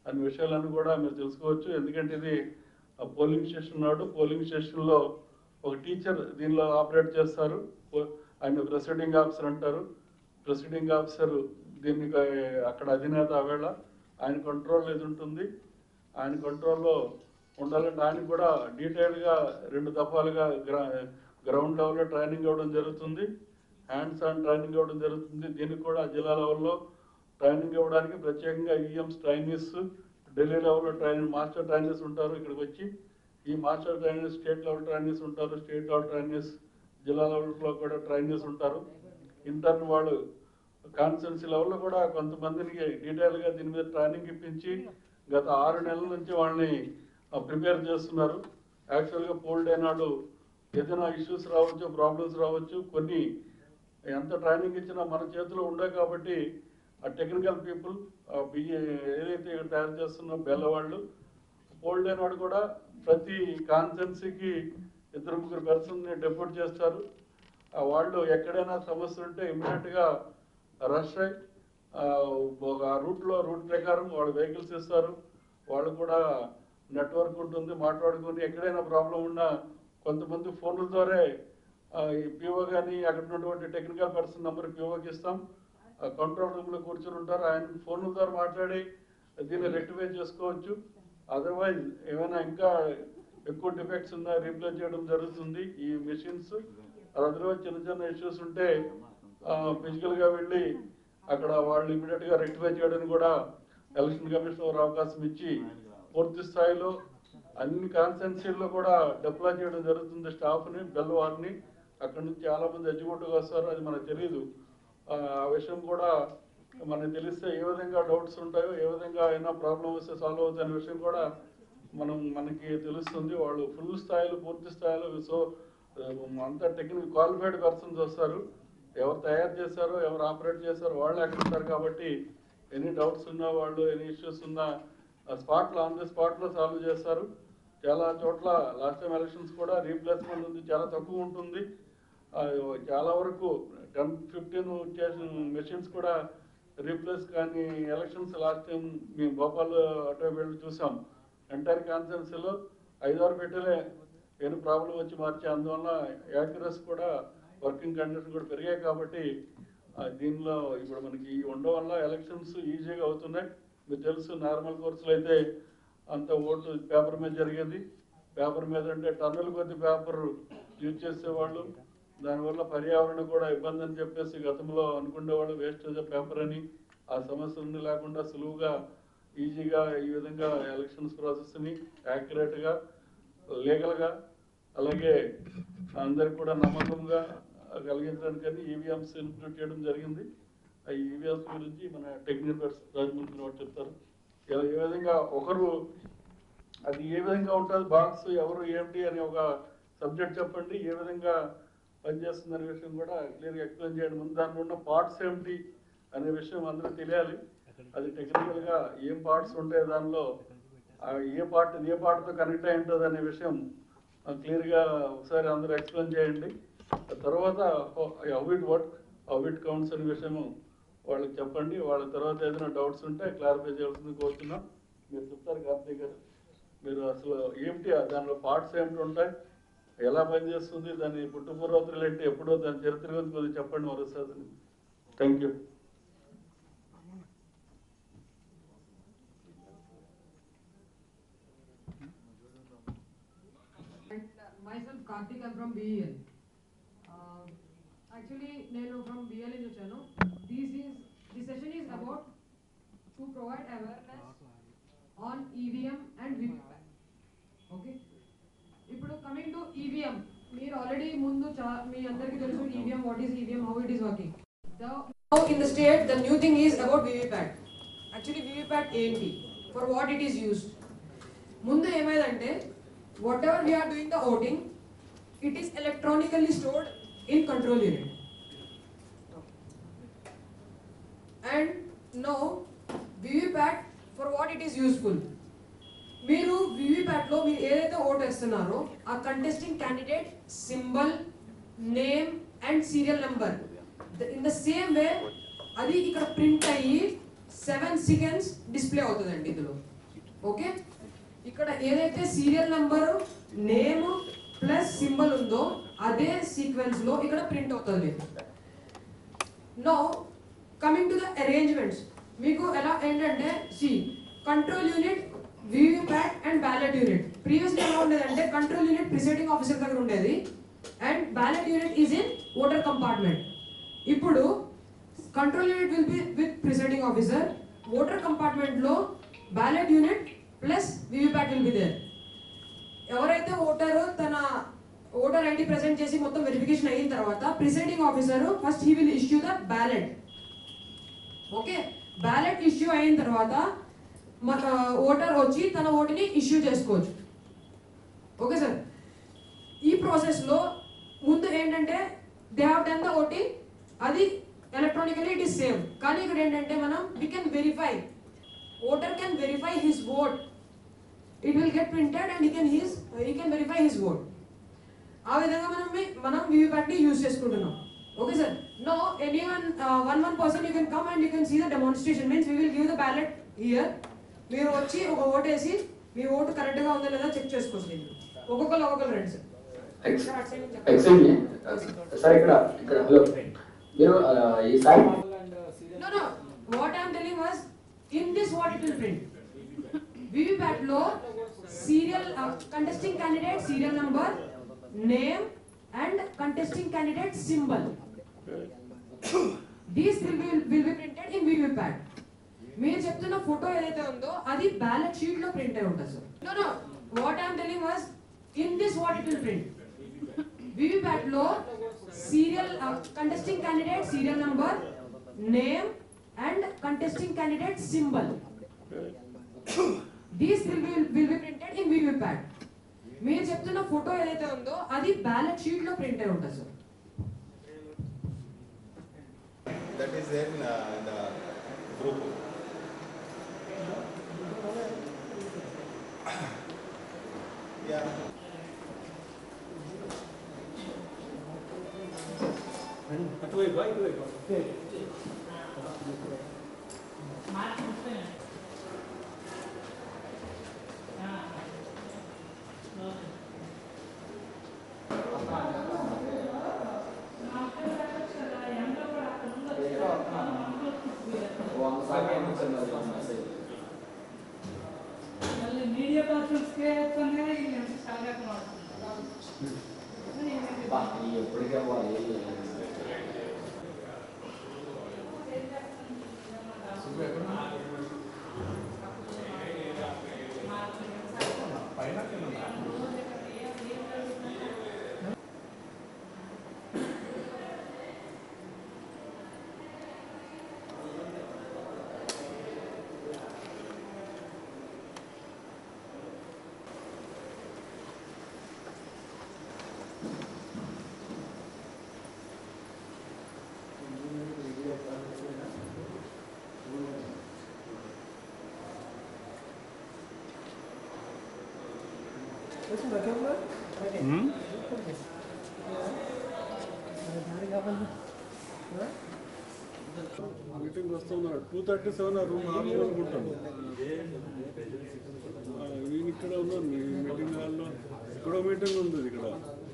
అనే విషయాలన్నీ కూడా మీరు తెలుసుకోవచ్చు ఎందుకంటే ఇది పోలింగ్ స్టేషన్ నాడు పోలింగ్ స్టేషన్లో ఒక టీచర్ దీనిలో ఆపరేట్ చేస్తారు పో- ఆయన ప్రెసిడింగ్ ఆఫీసర్ అంటారు ప్రెసిడింగ్ ఆఫీసర్ దీనికి అక్కడ అధినేత ఆవేళ ఆయన కంట్రోల్ ఇది ఉంటుంది ఆయన కంట్రోల్లో ఉండాలంటే ఆయన కూడా డీటెయిల్గా రెండు దఫాలుగా గ్రా గ్రౌండ్ లెవెల్లో ట్రైనింగ్ ఇవ్వడం జరుగుతుంది హ్యాండ్స్ ఆన్ ట్రైనింగ్ ఇవ్వడం జరుగుతుంది దీనికి కూడా జిల్లా లెవెల్లో ట్రైనింగ్ ఇవ్వడానికి ప్రత్యేకంగా ఈఎంస్ ట్రైనీస్ ఢిల్లీ లెవెల్లో ట్రైనింగ్ మాస్టర్ ట్రైనీస్ ఉంటారు ఇక్కడికి వచ్చి ఈ master trainees state level trainees ఉంటారు స్టేట్ లెవెల్ ట్రైనీస్ జిల్లా లెవెల్లో కూడా ట్రైనీస్ ఉంటారు ఇంటర్న్ వాళ్ళు కాన్స్టిట్యున్సీ లెవెల్లో కూడా కొంతమందికి డీటెయిల్గా దీని మీద ట్రైనింగ్ ఇప్పించి గత ఆరు నెలల నుంచి వాళ్ళని ప్రిపేర్ చేస్తున్నారు యాక్చువల్గా పోల్ డే నాడు ఏదైనా ఇష్యూస్ రావచ్చు ప్రాబ్లమ్స్ రావచ్చు కొన్ని ఎంత ట్రైనింగ్ ఇచ్చినా మన చేతిలో ఉండే కాబట్టి ఆ టెక్నికల్ పీపుల్ బిఏ ఏదైతే ఇక్కడ తయారు చేస్తున్న బెల్ల వాళ్ళు పోల్ డే నాడు కూడా ప్రతి కాన్స్టెన్సీకి ఇద్దరు ముగ్గురు పర్సన్ని డెప్యూట్ చేస్తారు ఆ వాళ్ళు ఎక్కడైనా సమస్య ఉంటే ఇమ్మీడియట్గా రష్ అయ్యి ఆ, ఒక రూట్లో రూట్ ప్రకారం వాళ్ళు వెహికల్స్ ఇస్తారు వాళ్ళు కూడా నెట్వర్క్ ఉంటుంది మాట్లాడుకొని ఎక్కడైనా ప్రాబ్లం ఉన్నా కొంతమంది ఫోన్ల ద్వారా ఆ, ఈ పిఓ కానీ అక్కడ ఉన్నటువంటి టెక్నికల్ పర్సన్ నెంబర్ పిఓకి ఇస్తాం కంట్రోల్ రూమ్లో కూర్చొని ఉంటారు ఆయన ఫోన్ల ద్వారా మాట్లాడి దీన్ని రెక్టిఫై చేసుకోవచ్చు అదర్వైజ్ ఏమైనా ఇంకా ఎక్కువ డిఫెక్ట్స్ ఉన్నా రీప్లేస్ చేయడం జరుగుతుంది ఈ మెషిన్స్ అదర్వైజ్ చిన్న చిన్న ఇష్యూస్ ఉంటే ఫిజికల్గా వెళ్ళి అక్కడ వాళ్ళు ఇమీడియట్గా రెక్టిఫై చేయడానికి కూడా ఎలక్షన్ కమిషన్ వారు అవకాశం ఇచ్చి పూర్తి స్థాయిలో అన్ని కాన్స్టెన్సీల్లో కూడా డిప్లాయ్ చేయడం జరుగుతుంది స్టాఫ్ని బెల్ వారిని అక్కడ నుంచి చాలా మంది ఎగ్జిక్యూటివ్ వస్తారు అది మనకు తెలియదు ఆ ఆ విషయం కూడా మనకు తెలిస్తే ఏ విధంగా డౌట్స్ ఉంటాయో ఏ విధంగా అయినా ప్రాబ్లం వస్తే సాల్వ్ అవుతుంది అనే విషయం కూడా మనం మనకి తెలుస్తుంది వాళ్ళు ఫుల్ స్థాయిలో పూర్తి స్థాయిలో సో అంతా టెక్నికల్ క్వాలిఫైడ్ పర్సన్స్ వస్తారు ఎవరు తయారు చేశారో ఎవరు ఆపరేట్ చేశారో వాళ్ళు అక్కడ ఉంటారు కాబట్టి ఎనీ డౌట్స్ ఉన్నా వాళ్ళు ఎనీ ఇష్యూస్ ఉన్నా స్పాట్లో ఆన్ ది స్పాట్లో సాల్వ్ చేస్తారు చాలా చోట్ల లాస్ట్ టైం ఎలక్షన్స్ కూడా రీప్లేస్మెంట్ ఉంది చాలా తక్కువ ఉంటుంది ఆ, చాలా వరకు టెన్ ఫిఫ్టీన్ చేసిన మెషిన్స్ కూడా రీప్లేస్ కానీ ఎలక్షన్స్ లాస్ట్ టైం మేము భోపాల్ అటో వెళ్ళి చూసాం ఎంటైర్ కాన్ఫరెన్స్లో ఐదారు పెట్టలే ఏం ప్రాబ్లం వచ్చి మార్చి అందువల్ల యాక్యురస్ కూడా వర్కింగ్ కండిషన్ కూడా పెరిగాయి కాబట్టి ఆ, దీనిలో ఇప్పుడు మనకి ఈ ఉండడం వల్ల ఎలక్షన్స్ ఈజీగా అవుతున్నాయి మీకు తెలుసు నార్మల్ కోర్సులు అయితే అంత ఓటు పేపర్ మీద జరిగేది పేపర్ మీద అంటే టన్నుల కొద్ది పేపర్ యూజ్ చేసేవాళ్ళు దానివల్ల పర్యావరణం కూడా ఇబ్బంది అని చెప్పేసి గతంలో అనుకునేవాళ్ళు వేస్టేజ్ ఆఫ్ పేపర్ అని ఆ సమస్యలు లేకుండా సులువుగా ఈజీగా ఈ విధంగా ఎలక్షన్స్ ప్రాసెస్ని యాక్యురేట్గా లీగల్గా అలాగే అందరికి కూడా నమ్మకంగా కలిగించడానికని ఈవీఎంస్ ఇంప్లిమెంట్ చేయడం జరిగింది ఆ ఈవీఎంస్ గురించి మన టెక్నికల్ పర్సన్ రాజమండ్రి వారు చెప్తారు ఏ- ఏ విధంగా ఒకరు అది ఏ విధంగా ఉంటుంది బాక్స్ ఎవరు ఏంటి అని ఒక సబ్జెక్ట్ చెప్పండి ఏ విధంగా పనిచేస్తుంది అనే విషయం కూడా క్లియర్గా ఎక్స్ప్లెయిన్ చేయండి ముందు దాంట్లో ఉన్న పార్ట్స్ ఏమిటి అనే విషయం అందరూ తెలియాలి అది టెక్నికల్గా ఏం పార్ట్స్ ఉంటాయి దానిలో ఆ ఏ పార్ట్ ఏ పార్ట్తో కనెక్ట్ అయి ఉంటుంది అనే విషయం క్లియర్గా ఒకసారి అందరూ ఎక్స్ప్లెయిన్ చేయండి ఆ తర్వాత how it work how it counts అనే విషయం వాళ్ళకి చెప్పండి వాళ్ళ తర్వాత ఏదైనా డౌట్స్ ఉంటే క్లారిఫై చేయాల్సింది కోరుతున్నాం మీరు చెప్తారు కార్తీక్ గారు మీరు అసలు ఏమిటి ఆ దానిలో పార్ట్స్ ఏమిటి ఉంటాయి ఎలా పనిచేస్తుంది దాని పుట్టుపూర్వతులు ఏంటి ఎప్పుడో దాని చరిత్ర గురించి కొద్దిగా చెప్పండి మరోసారి thank you And uh, myself Karthik, I'm from BEL. Uh, actually, నేను from BEL నుంచి వచ్చాను. This is this session is about to provide awareness on EVM and VVPAT. Okay. ఇప్పుడు కమింగ్ టు ఈవీఎం మీరు ఆల్రెడీ ముందు చా- మీ అందరికీ తెలుసు EVM what is EVM how it is working now in the state the new thing is about VVPAT actually VVPAT ఏంటి for what it is used ముందు ఏమైందంటే whatever we are doing the voting it is electronically stored in control unit and no VVPAT for what it is useful మీరు VVPAT లో మీరు ఏదైతే vote వేస్తున్నారో ఆ contesting candidate symbol name and serial number in the same way అది ఇక్కడ print అయ్యి seven seconds display అవుతుందండి ఇందులో ఓకే ఇక్కడ ఏదైతే serial number name plus symbol ఉందో అదే సీక్వెన్స్ లో ఇక్కడ ప్రింట్ అవుతుంది no coming to the arrangements మీకు ఎలా ఏంటంటే see control unit VVPAT and ballot unit previously ఎలా ఉండేదంటే కంట్రోల్ యూనిట్ ప్రిసైడింగ్ ఆఫీసర్ దగ్గర ఉండేది and ballot unit is in voter compartment ఇప్పుడు control unit will be with presiding officer voter compartment లో ballot unit plus VVPAT will be there ఎవరైతే voter తన voter ID present చేసి మొత్తం verification అయిన తర్వాత presiding officer first he will issue the ballot okay ballot issue అయిన తర్వాత voter వచ్చి తన ఓటుని ఇష్యూ చేసుకోవచ్చు ఓకే సార్ ఈ ప్రాసెస్ లో ముందు ఏంటంటే they have done the voting అది ఎలక్ట్రానికలీ ఇట్ ఈస్ సేవ్ కానీ ఇక్కడ ఏంటంటే మనం we can verify voter can verify his vote it will get printed and he can his he can verify his vote ఆ విధంగా మనం మీ- మనం వీవీప్యాట్ ని యూజ్ చేసుకుంటున్నాం okay sir no any one one one person you can come and you can see the demonstration means we will give the ballot ఇయర్ మీరు వచ్చి ఒక ఓట్ వేసి మీ ఓటు కరెక్ట్ గా ఉందా లేదా చెక్ చేసుకోవచ్చు ఒక్కొక్కరు ఒక్కొక్కరు రండి సార్ ఎక్స్- సార్, అటు side నుంచి చెప్పండి. ఎక్స్క్యూజ్ మీ సార్ ఇక్కడ ఇక్కడ హలో మీరు ఆ, ఈసారి No, no. What I'm telling was, in this what it will print. VVPAT లో serial uh, contesting candidate serial number, name and contesting candidate symbol. These will be will be printed in VVPAT. మీరు చెప్తున్న photo ఏదైతే ఉందో అది ballot sheet లో print అయి ఉంటుంది sir no no what I'm telling was in this what it will print VVPAT లో serial contesting candidate serial number name and contesting candidate symbol these will be will be printed in VVPAT మీరు చెప్తున్న photo ఏదైతే ఉందో అది ballot sheet లో print అయి ఉంటుంది sir That is there in uh, the group. Yeah. మళ్ళీ media పర్సన్స్కే తనే చాలా ఎప్పటికే అవ్వాలి మీటింగ్ వస్తున్నాడు టూ థర్టీ సెవెన్ రూమ్ హాల్లో అనుకుంటాను ఆ, నేను ఇక్కడ ఉన్నాను మీ మీటింగ్ హాల్లో ఇక్కడ మీటింగ్ ఉంది ఇక్కడ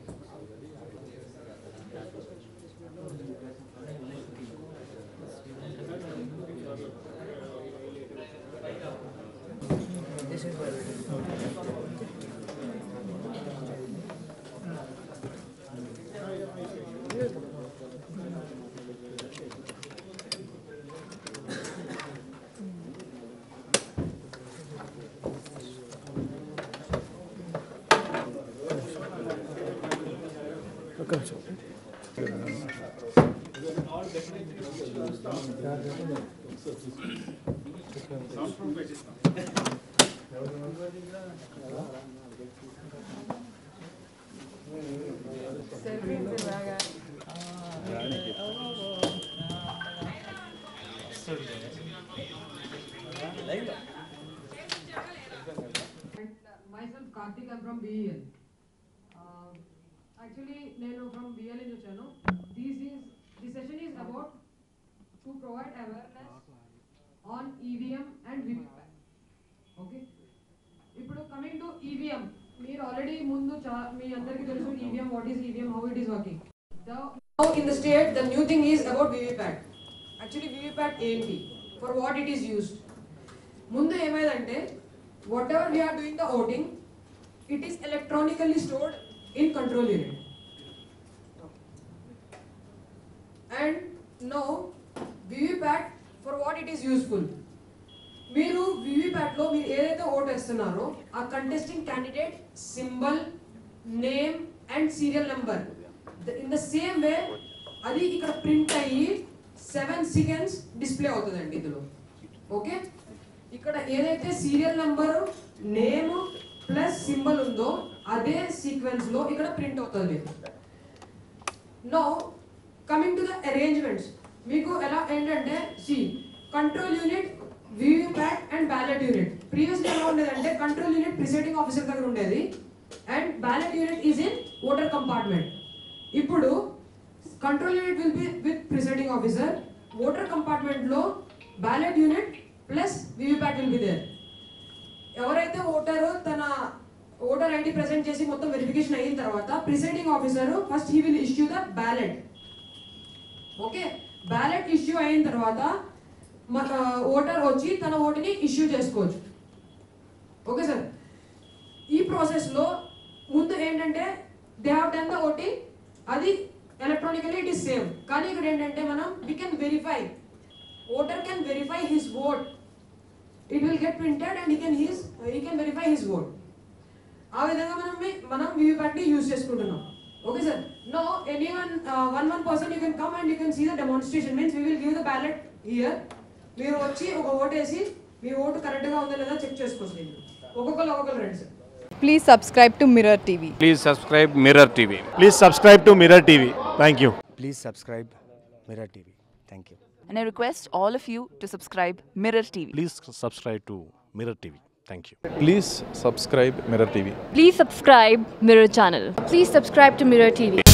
And myself Karthik, I'm from BEL. Uh, actually, నేను from BEL నుంచి వచ్చాను. This is the session is about to provide awareness on EVM and VVPAT. Okay. EVM మీరు ఆల్రెడీ ముందు చా- మీ అందరికీ తెలుసు EVM what is EVM how it is working now in the state the new thing is about VVPAT actually VVPAT ఏంటి for what it is used ముందు ఏమైందంటే whatever we are doing the voting it is electronically stored in control unit and no VVPAT for what it is useful మీరు వివిప్యాట్లో మీరు ఏదైతే vote వేస్తున్నారో ఆ contesting candidate symbol name and serial number in the same way అది ఇక్కడ print అయ్యి seven seconds display అవుతుందండి ఇందులో ఓకే ఇక్కడ ఏదైతే serial number name plus symbol ఉందో అదే సీక్వెన్స్ లో ఇక్కడ ప్రింట్ అవుతుంది మీకు no coming to the arrangements మీకు ఎలా ఏంటంటే see control unit VVPAT and ballot unit previously ఎలా ఉండేదంటే కంట్రోల్ యూనిట్ ప్రిసైడింగ్ ఆఫీసర్ దగ్గర ఉండేది and ballot unit is in voter compartment ఇప్పుడు control unit will be with presiding officer voter compartment లో ballot unit plus VVPAT will be there ఎవరైతే voter తన voter ID present చేసి మొత్తం verification అయిన తర్వాత presiding officer first he will issue the ballot okay ballot issue అయిన తర్వాత మన ఓటర్ వచ్చి తన ఓటుని ఇష్యూ చేసుకోవచ్చు ఓకే సార్ ఈ ప్రాసెస్లో ముందు ఏంటంటే they have done the voting అది ఎలక్ట్రానికలీ ఇట్ ఈస్ సేమ్ కానీ ఇక్కడ ఏంటంటే మనం we can verify voter can verify his vote it will get printed and he can his he can verify his vote ఆ విధంగా మనం మీ- మనం వీవీప్యాట్ ని యూజ్ చేసుకుంటున్నాం okay sir no any one one one person you can come and you can see the demonstration means we will give the ballot ఇయర్ మీరు వచ్చి ఒక ఓటు వేసి మీ ఓటు కరెక్ట్ గా ఉందా లేదా చెక్ చేసుకోవచ్చు మీరు ఒక్కొక్కరు ఒక్కొక్కరు రండి sir Please subscribe to Mirror TV. Please subscribe Mirror TV. Please subscribe to Mirror TV. Thank you. Please subscribe Mirror TV. Thank you. And I request all of you to subscribe Mirror TV. Please subscribe to Mirror TV. Thank you. Please subscribe Mirror TV. Please subscribe Mirror channel. Please subscribe to Mirror TV.